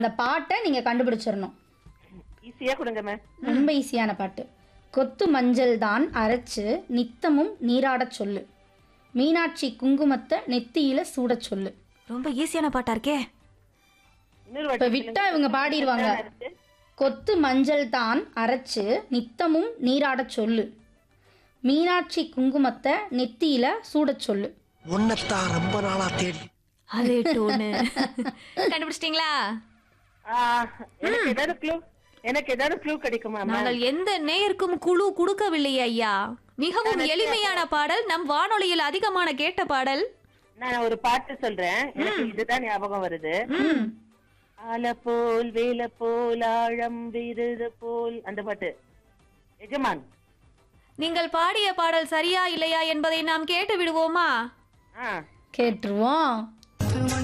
அந்த பாட்டை நீங்கள் கண்டுபிடிச்சிடணும் ஈஸியா கொடுங்க மேம் ரொம்ப ஈஸியான பாட்டு கொத்து மஞ்சள் தான் அரைச்சு நித்தமும் நீராடச் சொல்லு மீனாட்சி குங்குமத்தை நெத்தியில சூடச் சொல்லு ரொம்ப ஈஸியான பாட்டா இருக்கே இன்னொரு இப்ப வாட்டி விட்டா இவங்க பாடிடுவாங்க இருக்கு. கொத்து மஞ்சள் தான் அரைச்சு நித்தமும் நீராடச் சொல்லு மீனாட்சி குங்குமத்தை நெத்தியில சூடச் சொல்லு உன்னைத்தான் ரொம்ப நாளா தேடி அது டோனு கண்டுபிடிச்சிட்டீங்களா ஆ, எனக்கு ஏதாவது க்ளூ எனக்கு ஏதாவது க்ளூ கிடைக்குமா மேம் நாங்கள் எந்த நேயருக்கும் குழு கொடுக்கவில்லை ஐயா மிகவும் எளிமையான பாடல் நம் வானொலியில் அதிகமான கேட்ட பாடல் நான் ஒரு பாட்டு சொல்றேன் எனக்கு இதுதான் ஞாபகம் வருது ஆல போல் வேல போல் ஆழம் விருது போல் அந்த பாட்டு எஜமான் நீங்கள் பாடிய பாடல் சரியா இல்லையா என்பதை நாம் கேட்டு விடுவோமா ஆ கேட்டுருவோம்